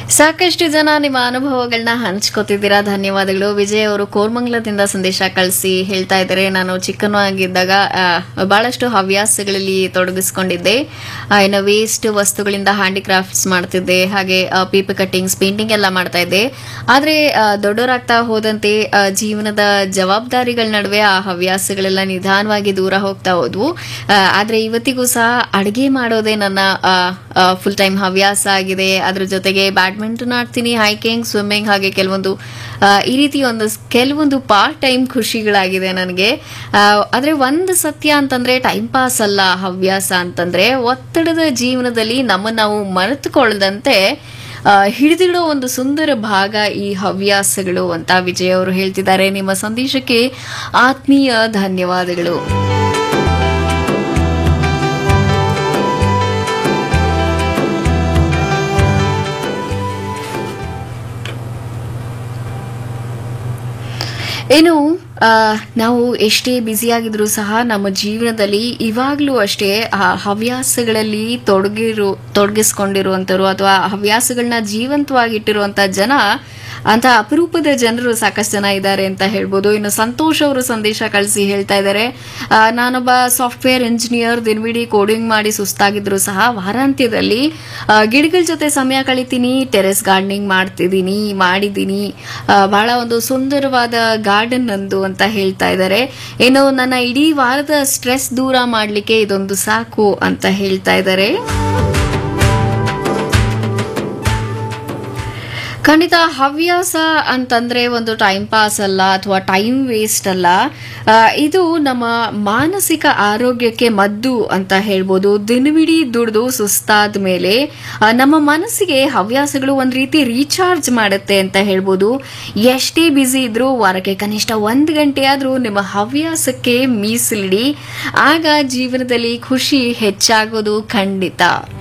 ಸಾಕಷ್ಟು ಜನ ನಿಮ್ಮ ಅನುಭವಗಳನ್ನ ಹಂಚ್ಕೋತಿದ್ದೀರಾ ಧನ್ಯವಾದಗಳು ವಿಜಯ್ ಅವರು ಕೋರ್ಮಂಗ್ಲದಿಂದ ಸಂದೇಶ ಕಳಿಸಿ ಹೇಳ್ತಾ ಇದ್ದಾರೆ ನಾನು ಚಿಕ್ಕನಾಗಿದ್ದಾಗ ಆ, ಬಹಳಷ್ಟು ಹವ್ಯಾಸಗಳಲ್ಲಿ ತೊಡಗಿಸ್ಕೊಂಡಿದ್ದೆ ಆ, ಇನ್ನು ವೇಸ್ಟ್ ವಸ್ತುಗಳಿಂದ ಹ್ಯಾಂಡಿಕ್ರಾಫ್ಟ್ಸ್ ಮಾಡ್ತಿದ್ದೆ ಹಾಗೆ ಪೀಪರ್ ಕಟ್ಟಿಂಗ್ಸ್ ಪೇಂಟಿಂಗ್ ಎಲ್ಲ ಮಾಡ್ತಾ ಇದ್ದೆ ಆದರೆ ದೊಡ್ಡವರಾಗ್ತಾ ಹೋದಂತೆ ಆ, ಜೀವನದ ಜವಾಬ್ದಾರಿಗಳ ನಡುವೆ ಆ ಹವ್ಯಾಸಗಳೆಲ್ಲ ನಿಧಾನವಾಗಿ ದೂರ ಹೋಗ್ತಾ ಹೋದ್ವು ಆ, ಆದ್ರೆ ಇವತ್ತಿಗೂ ಸಹ ಅಡುಗೆ ಮಾಡೋದೇ ನನ್ನ ಫುಲ್ ಟೈಮ್ ಹವ್ಯಾಸ ಆಗಿದೆ ಅದ್ರ ಜೊತೆಗೆ ಬ್ಯಾಡ್ಮಿಂಟನ್ ಆಡ್ತೀನಿ ಹೈಕಿಂಗ್ ಸ್ವಿಮ್ಮಿಂಗ್ ಹಾಗೆ ಕೆಲವೊಂದು ಆ, ಈ ರೀತಿ ಒಂದು ಕೆಲವೊಂದು ಪಾರ್ಟ್ ಟೈಮ್ ಖುಷಿಗಳಾಗಿದೆ ನನಗೆ ಆ, ಆದ್ರೆ ಒಂದು ಸತ್ಯ ಅಂತಂದ್ರೆ ಟೈಮ್ ಪಾಸ್ ಅಲ್ಲ ಹವ್ಯಾಸ ಅಂತಂದ್ರೆ ಒತ್ತಡದ ಜೀವನದಲ್ಲಿ ನಮ್ಮ ನಾವು ಮರೆತುಕೊಳ್ಳದಂತೆ ಆ, ಹಿಡಿದಿಡೋ ಒಂದು ಸುಂದರ ಭಾಗ ಈ ಹವ್ಯಾಸಗಳು ಅಂತ ವಿಜಯ್ ಅವರು ಹೇಳ್ತಿದ್ದಾರೆ ನಿಮ್ಮ ಸಂದೇಶಕ್ಕೆ ಆತ್ಮೀಯ ಧನ್ಯವಾದಗಳು ಏನು ಆ, ನಾವು ಎಷ್ಟೇ ಬ್ಯುಸಿಯಾಗಿದ್ರೂ ಸಹ ನಮ್ಮ ಜೀವನದಲ್ಲಿ ಇವಾಗಲೂ ಅಷ್ಟೇ ಆ ಹವ್ಯಾಸಗಳಲ್ಲಿ ತೊಡಗಿರು ತೊಡಗಿಸ್ಕೊಂಡಿರುವಂಥವ್ರು ಅಥವಾ ಹವ್ಯಾಸಗಳನ್ನ ಜೀವಂತವಾಗಿಟ್ಟಿರುವಂಥ ಜನ ಅಂತ ಅಪರೂಪದ ಜನರು ಸಾಕಷ್ಟು ಜನ ಇದ್ದಾರೆ ಅಂತ ಹೇಳ್ಬೋದು ಇನ್ನು ಸಂತೋಷ್ ಅವರು ಸಂದೇಶ ಕಳಿಸಿ ಹೇಳ್ತಾ ಇದ್ದಾರೆ ಆ, ನಾನೊಬ್ಬ ಸಾಫ್ಟ್ವೇರ್ ಇಂಜಿನಿಯರ್ ದಿನವಿಡೀ ಕೋಡಿಂಗ್ ಮಾಡಿ ಸುಸ್ತಾಗಿದ್ರು ಸಹ ವಾರಾಂತ್ಯದಲ್ಲಿ ಆ, ಗಿಡಗಳ ಜೊತೆ ಸಮಯ ಕಳಿತೀನಿ ಟೆರೆಸ್ ಗಾರ್ಡನಿಂಗ್ ಮಾಡ್ತಿದ್ದೀನಿ ಮಾಡಿದ್ದೀನಿ ಆ, ಬಹಳ ಒಂದು ಸುಂದರವಾದ ಗಾರ್ಡನ್ ನಂದು ಅಂತ ಹೇಳ್ತಾ ಇದ್ದಾರೆ ಇನ್ನು ನನ್ನ ಇಡೀ ವಾರದ ಸ್ಟ್ರೆಸ್ ದೂರ ಮಾಡಲಿಕ್ಕೆ ಇದೊಂದು ಸಾಕು ಅಂತ ಹೇಳ್ತಾ ಇದ್ದಾರೆ ಖಂಡಿತ ಹವ್ಯಾಸ ಅಂತಂದ್ರೆ ಒಂದು ಟೈಮ್ ಪಾಸ್ ಅಲ್ಲ ಅಥವಾ ಟೈಮ್ ವೇಸ್ಟ್ ಅಲ್ಲ ಆ, ಇದು ನಮ್ಮ ಮಾನಸಿಕ ಆರೋಗ್ಯಕ್ಕೆ ಮದ್ದು ಅಂತ ಹೇಳ್ಬೋದು ದಿನವಿಡೀ ದುಡಿದು ಸುಸ್ತಾದ ಮೇಲೆ ಆ, ನಮ್ಮ ಮನಸ್ಸಿಗೆ ಹವ್ಯಾಸಗಳು ಒಂದು ರೀತಿ ರೀಚಾರ್ಜ್ ಮಾಡುತ್ತೆ ಅಂತ ಹೇಳ್ಬೋದು ಎಷ್ಟೇ ಬ್ಯುಸಿ ಇದ್ರೂ ವಾರಕ್ಕೆ ಕನಿಷ್ಠ ಒಂದು ಗಂಟೆ ಆದರೂ ನಿಮ್ಮ ಹವ್ಯಾಸಕ್ಕೆ ಮೀಸಲಿಡಿ ಆಗ ಜೀವನದಲ್ಲಿ ಖುಷಿ ಹೆಚ್ಚಾಗೋದು ಖಂಡಿತ